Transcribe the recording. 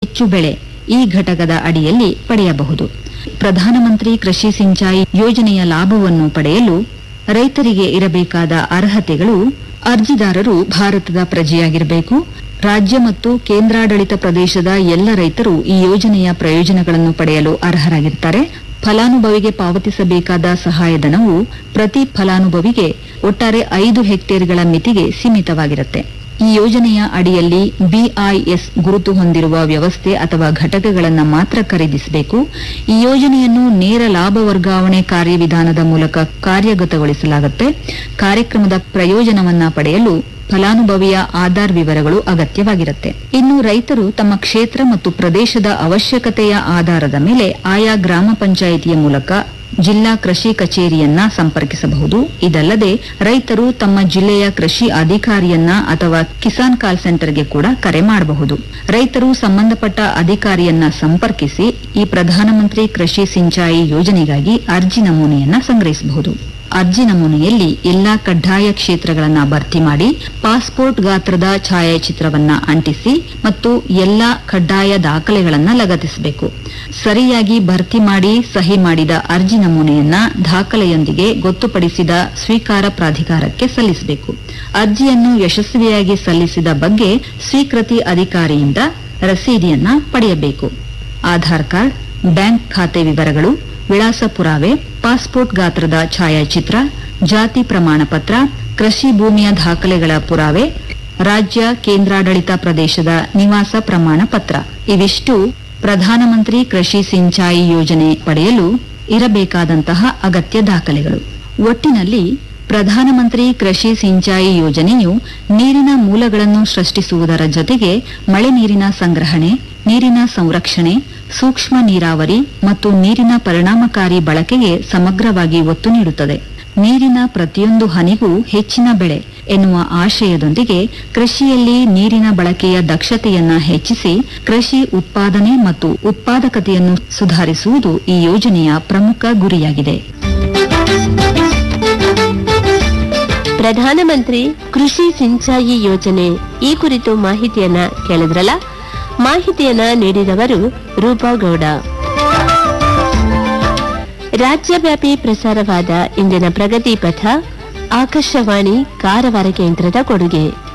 ಹೆಚ್ಚು ಬೆಳೆ ಈ ಘಟಕದ ಅಡಿಯಲ್ಲಿ ಪಡೆಯಬಹುದು ಪ್ರಧಾನಮಂತ್ರಿ ಕೃಷಿ ಸಿಂಚಾಯಿ ಯೋಜನೆಯ ಲಾಭವನ್ನು ಪಡೆಯಲು ರೈತರಿಗೆ ಇರಬೇಕಾದ ಅರ್ಹತೆಗಳು ಅರ್ಜಿದಾರರು ಭಾರತದ ಪ್ರಜೆಯಾಗಿರಬೇಕು ರಾಜ್ಯ ಮತ್ತು ಕೇಂದ್ರಾಡಳಿತ ಪ್ರದೇಶದ ಎಲ್ಲ ರೈತರು ಈ ಯೋಜನೆಯ ಪ್ರಯೋಜನಗಳನ್ನು ಪಡೆಯಲು ಅರ್ಹರಾಗಿರ್ತಾರೆ ಫಲಾನುಭವಿಗೆ ಪಾವತಿಸಬೇಕಾದ ಸಹಾಯಧನವು ಪ್ರತಿ ಫಲಾನುಭವಿಗೆ ಒಟ್ಟಾರೆ ಐದು ಹೆಕ್ಟೇರ್ಗಳ ಮಿತಿಗೆ ಸೀಮಿತವಾಗಿರುತ್ತೆ ಈ ಯೋಜನೆಯ ಅಡಿಯಲ್ಲಿ ಬಿಐಎಸ್ ಗುರುತು ಹೊಂದಿರುವ ವ್ಯವಸ್ಥೆ ಅಥವಾ ಘಟಕಗಳನ್ನು ಮಾತ್ರ ಖರೀದಿಸಬೇಕು ಈ ಯೋಜನೆಯನ್ನು ನೇರ ಲಾಭ ವರ್ಗಾವಣೆ ಕಾರ್ಯವಿಧಾನದ ಮೂಲಕ ಕಾರ್ಯಗತಗೊಳಿಸಲಾಗುತ್ತೆ ಕಾರ್ಯಕ್ರಮದ ಪ್ರಯೋಜನವನ್ನ ಪಡೆಯಲು ಫಲಾನುಭವಿಯ ಆಧಾರ್ ವಿವರಗಳು ಅಗತ್ಯವಾಗಿರುತ್ತೆ ಇನ್ನು ರೈತರು ತಮ್ಮ ಕ್ಷೇತ್ರ ಮತ್ತು ಪ್ರದೇಶದ ಅವಶ್ಯಕತೆಯ ಆಧಾರದ ಮೇಲೆ ಆಯಾ ಗ್ರಾಮ ಪಂಚಾಯಿತಿಯ ಮೂಲಕ ಜಿಲ್ಲಾ ಕೃಷಿ ಕಚೇರಿಯನ್ನ ಸಂಪರ್ಕಿಸಬಹುದು ಇದಲ್ಲದೆ ರೈತರು ತಮ್ಮ ಜಿಲ್ಲೆಯ ಕೃಷಿ ಅಧಿಕಾರಿಯನ್ನ ಅಥವಾ ಕಿಸಾನ್ ಕಾಲ್ ಸೆಂಟರ್ಗೆ ಕೂಡ ಕರೆ ಮಾಡಬಹುದು ರೈತರು ಸಂಬಂಧಪಟ್ಟ ಅಧಿಕಾರಿಯನ್ನ ಸಂಪರ್ಕಿಸಿ ಈ ಪ್ರಧಾನಮಂತ್ರಿ ಕೃಷಿ ಸಿಂಚಾಯಿ ಯೋಜನೆಗಾಗಿ ಅರ್ಜಿ ನಮೂನೆಯನ್ನ ಸಂಗ್ರಹಿಸಬಹುದು ಅರ್ಜಿ ನಮೂನೆಯಲ್ಲಿ ಎಲ್ಲಾ ಕಡ್ಡಾಯ ಕ್ಷೇತ್ರಗಳನ್ನ ಭರ್ತಿ ಮಾಡಿ ಪಾಸ್ಪೋರ್ಟ್ ಗಾತ್ರದ ಛಾಯಾಚಿತ್ರವನ್ನ ಅಂಟಿಸಿ ಮತ್ತು ಎಲ್ಲಾ ಕಡ್ಡಾಯ ದಾಖಲೆಗಳನ್ನ ಲಗತ್ತಿಸಬೇಕು ಸರಿಯಾಗಿ ಭರ್ತಿ ಮಾಡಿ ಸಹಿ ಮಾಡಿದ ಅರ್ಜಿ ನಮೂನೆಯನ್ನ ದಾಖಲೆಯೊಂದಿಗೆ ಗೊತ್ತುಪಡಿಸಿದ ಸ್ವೀಕಾರ ಪ್ರಾಧಿಕಾರಕ್ಕೆ ಸಲ್ಲಿಸಬೇಕು ಅರ್ಜಿಯನ್ನು ಯಶಸ್ವಿಯಾಗಿ ಸಲ್ಲಿಸಿದ ಬಗ್ಗೆ ಸ್ವೀಕೃತಿ ಅಧಿಕಾರಿಯಿಂದ ರಸೀದಿಯನ್ನ ಪಡೆಯಬೇಕು ಆಧಾರ್ ಕಾರ್ಡ್ ಬ್ಯಾಂಕ್ ಖಾತೆ ವಿವರಗಳು ವಿಳಾಸ ಪುರಾವೆ ಪಾಸ್ಪೋರ್ಟ್ ಗಾತ್ರದ ಛಾಯಾಚಿತ್ರ ಜಾತಿ ಪ್ರಮಾಣ ಪತ್ರ ಕೃಷಿ ಭೂಮಿಯ ದಾಖಲೆಗಳ ಪುರಾವೆ ರಾಜ್ಯ ಕೇಂದ್ರಾಡಳಿತ ಪ್ರದೇಶದ ನಿವಾಸ ಪ್ರಮಾಣ ಪತ್ರ ಇವಿಷ್ಟು ಪ್ರಧಾನಮಂತ್ರಿ ಕೃಷಿ ಸಿಂಚಾಯಿ ಯೋಜನೆ ಪಡೆಯಲು ಇರಬೇಕಾದಂತಹ ಅಗತ್ಯ ದಾಖಲೆಗಳು ಒಟ್ಟಿನಲ್ಲಿ ಪ್ರಧಾನಮಂತ್ರಿ ಕೃಷಿ ಸಿಂಚಾಯಿ ಯೋಜನೆಯು ನೀರಿನ ಮೂಲಗಳನ್ನು ಸೃಷ್ಟಿಸುವುದರ ಜೊತೆಗೆ ಮಳೆ ನೀರಿನ ಸಂಗ್ರಹಣೆ ನೀರಿನ ಸಂರಕ್ಷಣೆ ಸೂಕ್ಷ್ಮ ನೀರಾವರಿ ಮತ್ತು ನೀರಿನ ಪರಿಣಾಮಕಾರಿ ಬಳಕೆಗೆ ಸಮಗ್ರವಾಗಿ ಒತ್ತು ನೀಡುತ್ತದೆ ನೀರಿನ ಪ್ರತಿಯೊಂದು ಹನಿಗೂ ಹೆಚ್ಚಿನ ಬೆಳೆ ಎನ್ನುವ ಆಶಯದೊಂದಿಗೆ ಕೃಷಿಯಲ್ಲಿ ನೀರಿನ ಬಳಕೆಯ ದಕ್ಷತೆಯನ್ನ ಹೆಚ್ಚಿಸಿ ಕೃಷಿ ಉತ್ಪಾದನೆ ಮತ್ತು ಉತ್ಪಾದಕತೆಯನ್ನು ಸುಧಾರಿಸುವುದು ಈ ಯೋಜನೆಯ ಪ್ರಮುಖ ಗುರಿಯಾಗಿದೆ ಪ್ರಧಾನಮಂತ್ರಿ ಕೃಷಿ ಸಿಂಚಾಯಿ ಯೋಜನೆ ಈ ಕುರಿತು ಮಾಹಿತಿಯನ್ನ ಕೇಳಿದ್ರಲ್ಲ ಮಾಹಿತಿಯನ್ನ ನೀಡಿದವರು ರೂಪಾ ಗೌಡ ರಾಜ್ಯವ್ಯಾಪಿ ಪ್ರಸಾರವಾದ ಇಂದಿನ ಪ್ರಗತಿ ಪಥ ಆಕಾಶವಾಣಿ ಕಾರವಾರ ಕೇಂದ್ರದ ಕೊಡುಗೆ